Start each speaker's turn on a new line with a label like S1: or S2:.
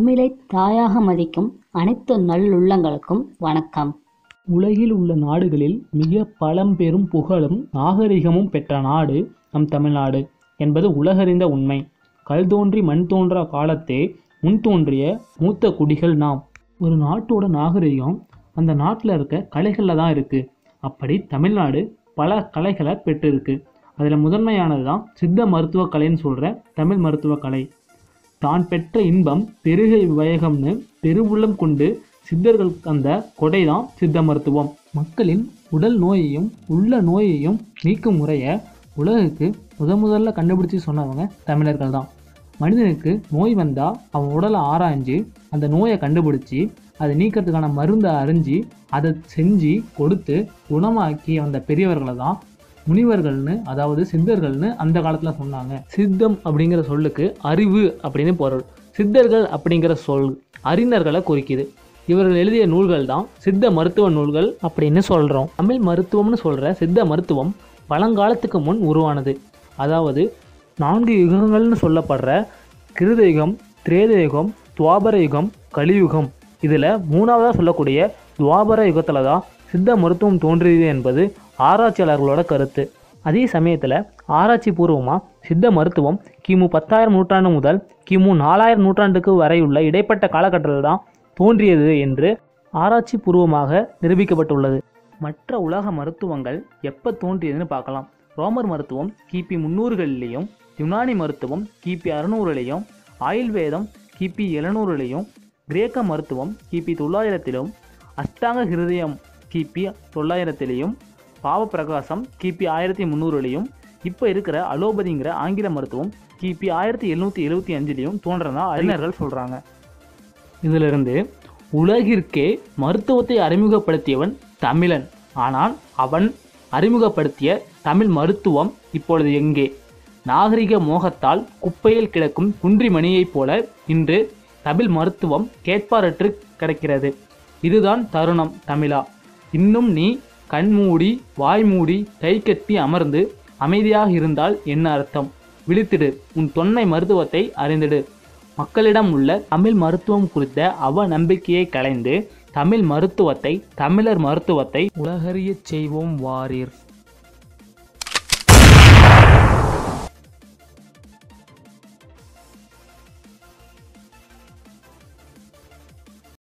S1: தமிழை தாயாக மதிக்கும் அனைத்து நல்லுள்ளங்களுக்கும் வணக்கம்
S2: உலகில் உள்ள நாடுகளில் மிக பழம்பெரும் புகழும் நாகரிகமும் பெற்ற நாடு நம் தமிழ்நாடு என்பது உலகறிந்த உண்மை கல் தோன்றி மண் தோன்றா காலத்தே முன் தோன்றிய மூத்த குடிகள் நாம் ஒரு நாட்டோட நாகரிகம் அந்த நாட்டில் இருக்க கலைகளில் தான் இருக்குது அப்படி தமிழ்நாடு பல கலைகளை பெற்றிருக்கு அதில் முதன்மையானது தான் சித்த மருத்துவ கலைன்னு சொல்கிற தமிழ் மருத்துவ கலை தான் பெற்ற இன்பம் பெருகை வயகம்னு பெருவுள்ளம் கொண்டு சித்தர்கள் அந்த கொடை தான் சித்த மருத்துவம் மக்களின் உடல் நோயையும் உள்ள நோயையும் நீக்கும் முறையை உலகுக்கு முத முதல்ல கண்டுபிடிச்சு சொன்னவங்க தமிழர்கள் தான் மனிதனுக்கு நோய் வந்தால் அவன் உடலை ஆராய்ஞ்சு அந்த நோயை கண்டுபிடிச்சி அதை நீக்கிறதுக்கான மருந்தை அறிஞ்சு அதை செஞ்சு கொடுத்து குணமாக்கி வந்த பெரியவர்களை தான் முனிவர்கள்னு அதாவது சித்தர்கள்னு அந்த காலத்தில் சொன்னாங்க சித்தம் அப்படிங்கிற சொல்லுக்கு அறிவு அப்படின்னு பொருள் சித்தர்கள் அப்படிங்கிற சொல் அறிஞர்களை குறிக்குது இவர்கள் எழுதிய நூல்கள் தான் சித்த மருத்துவ நூல்கள் அப்படின்னு சொல்கிறோம் தமிழ் மருத்துவம்னு சொல்கிற சித்த மருத்துவம் பழங்காலத்துக்கு முன் உருவானது அதாவது நான்கு யுகங்கள்னு சொல்லப்படுற கிருதயுகம் திரேதயுகம் துவாபர யுகம் கலியுகம் இதில் மூணாவதாக சொல்லக்கூடிய துவாபர யுகத்தில் தான் சித்த மருத்துவம் தோன்றியது என்பது ஆராய்ச்சியாளர்களோட கருத்து அதே சமயத்தில் ஆராய்ச்சி பூர்வமாக சித்த மருத்துவம் கிமு பத்தாயிரம் நூற்றாண்டு முதல் கிமு நாலாயிரம் நூற்றாண்டுக்கு வரையுள்ள இடைப்பட்ட காலகட்டத்தில் தான் தோன்றியது என்று ஆராய்ச்சி பூர்வமாக நிரூபிக்கப்பட்டுள்ளது மற்ற உலக மருத்துவங்கள் எப்போ தோன்றியதுன்னு பார்க்கலாம் ரோமர் மருத்துவம் கிபி முந்நூறுகளிலையும் யுனானி மருத்துவம் கிபி அறுநூறுலையும் ஆயுர்வேதம் கிபி எழுநூறுலையும் கிரேக்க மருத்துவம் கிபி தொள்ளாயிரத்திலும் அஷ்டாங்க ஹிருதயம் கிபி தொள்ளாயிரத்திலையும் பாவப்பிரகாசம் கிபி ஆயிரத்தி முந்நூறுலையும் இப்போ இருக்கிற அலோபதிங்கிற ஆங்கில மருத்துவம் கிபி ஆயிரத்தி எழுநூற்றி எழுபத்தி அஞ்சுலேயும் தோன்றதா அறிஞர்கள் சொல்கிறாங்க இதிலிருந்து உலகிற்கே மருத்துவத்தை அறிமுகப்படுத்தியவன் தமிழன் ஆனால் அவன் அறிமுகப்படுத்திய தமிழ் மருத்துவம் இப்பொழுது எங்கே நாகரிக மோகத்தால் குப்பையில் கிடக்கும் குன்றிமணியைப் போல இன்று தமிழ் மருத்துவம் கேட்பாரற்று கிடக்கிறது இதுதான் தருணம் தமிழா இன்னும் நீ கண்மூடி வாய்மூடி கை கட்டி அமர்ந்து அமைதியாக இருந்தால் என்ன அர்த்தம் விழித்திடு உன் தொன்மை மருத்துவத்தை அறிந்திடு மக்களிடம் உள்ள தமிழ் மருத்துவம் குறித்த அவ நம்பிக்கையை களைந்து தமிழ் மருத்துவத்தை தமிழர் மருத்துவத்தை உலகறியச் செய்வோம் வாரீர்